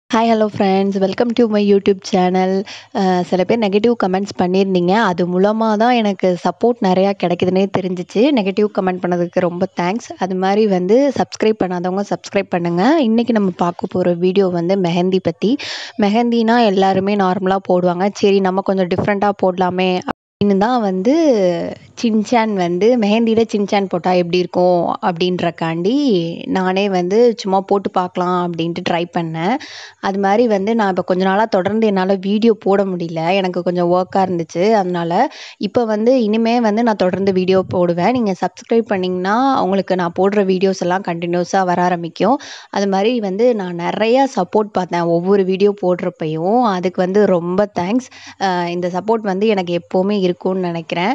hi hello friends welcome to my YouTube channel சில பேர் negative comments பண்ணியிருந்தீங்க அது மூலமாக தான் எனக்கு சப்போர்ட் நிறையா கிடைக்குதுன்னே தெரிஞ்சிச்சு நெகட்டிவ் கமெண்ட் பண்ணதுக்கு ரொம்ப தேங்க்ஸ் அது மாதிரி வந்து சப்ஸ்கிரைப் பண்ணாதவங்க சப்ஸ்கிரைப் பண்ணுங்கள் இன்றைக்கி நம்ம பார்க்க போகிற வீடியோ வந்து மெஹந்தி பற்றி மெஹந்தினா எல்லாருமே நார்மலாக போடுவாங்க சரி நம்ம கொஞ்சம் டிஃப்ரெண்ட்டாக போடலாமே அப்படின்னு தான் வந்து சின்சான் வந்து மெஹந்தியில் சின்சான் போட்டால் எப்படி இருக்கும் அப்படின்றக்காண்டி நானே வந்து சும்மா போட்டு பார்க்கலாம் அப்படின்ட்டு ட்ரை பண்ணேன் அது மாதிரி வந்து நான் இப்போ கொஞ்ச நாளாக தொடர்ந்து என்னால் வீடியோ போட முடியல எனக்கு கொஞ்சம் ஒர்க்காக இருந்துச்சு அதனால் இப்போ வந்து இனிமே வந்து நான் தொடர்ந்து வீடியோ போடுவேன் நீங்கள் சப்ஸ்கிரைப் பண்ணிங்கன்னா உங்களுக்கு நான் போடுற வீடியோஸ் எல்லாம் கண்டினியூஸாக வர ஆரம்பிக்கும் அது மாதிரி வந்து நான் நிறையா சப்போர்ட் பார்த்தேன் ஒவ்வொரு வீடியோ போடுறப்பையும் அதுக்கு வந்து ரொம்ப தேங்க்ஸ் இந்த சப்போர்ட் வந்து எனக்கு எப்போவுமே இருக்கும்னு நினைக்கிறேன்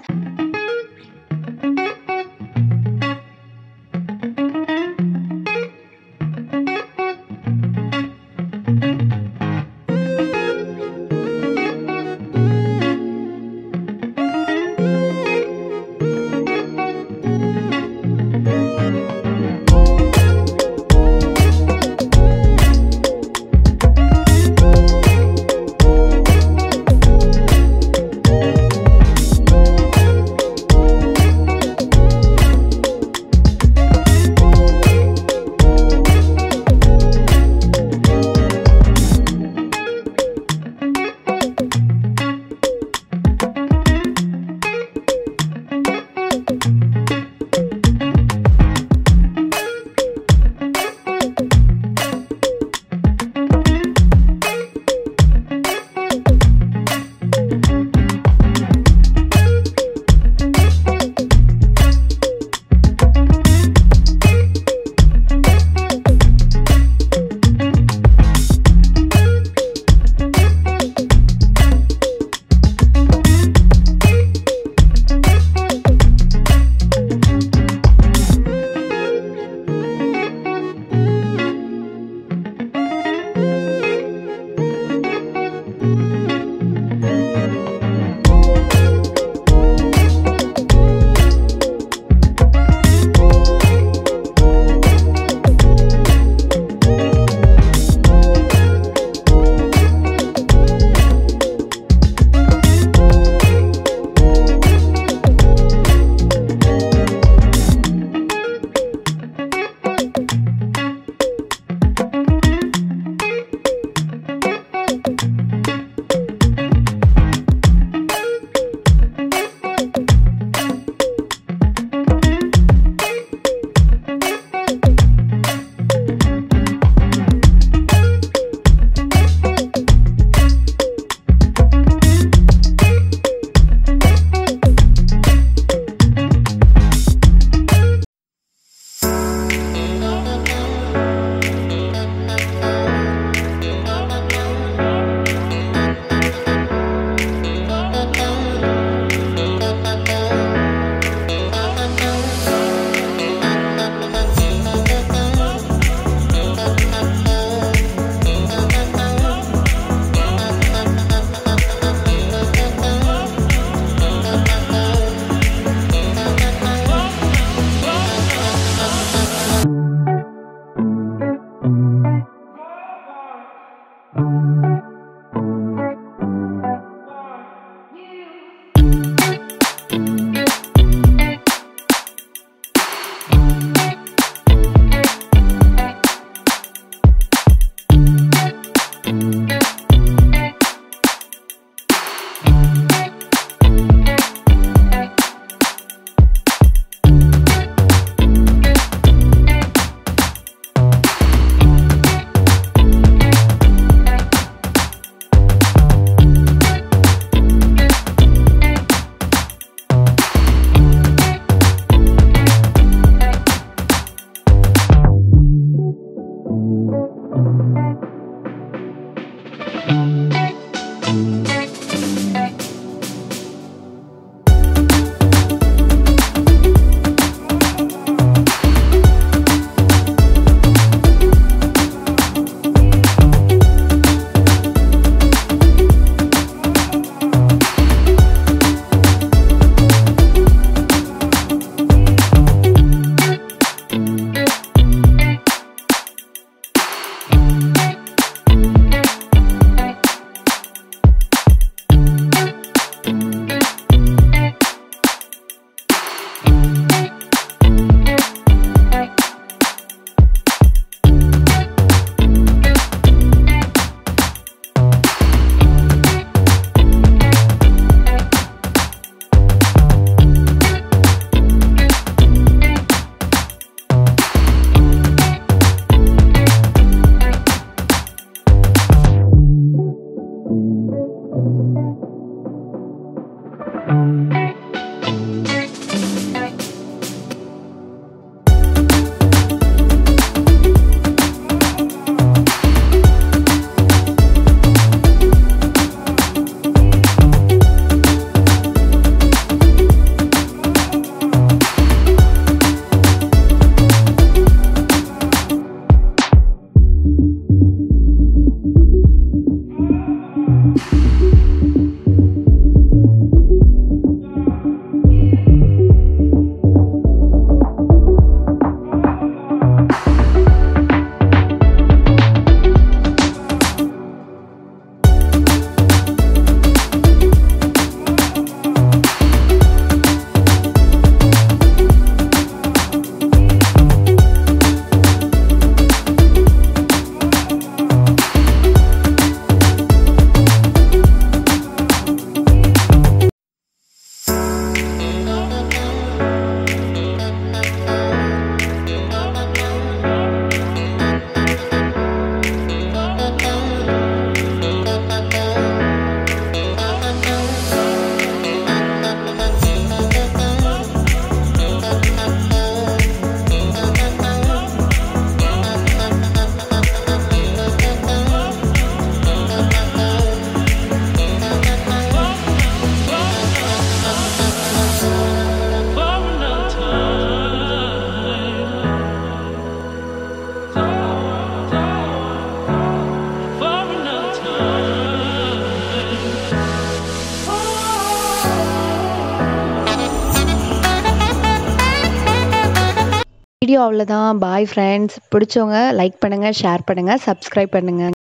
வீடியோ அவ்வளோதான் பாய் ஃப்ரெண்ட்ஸ் பிடிச்சவங்க லைக் பண்ணுங்கள் ஷேர் பண்ணுங்கள் சப்ஸ்கிரைப் பண்ணுங்கள்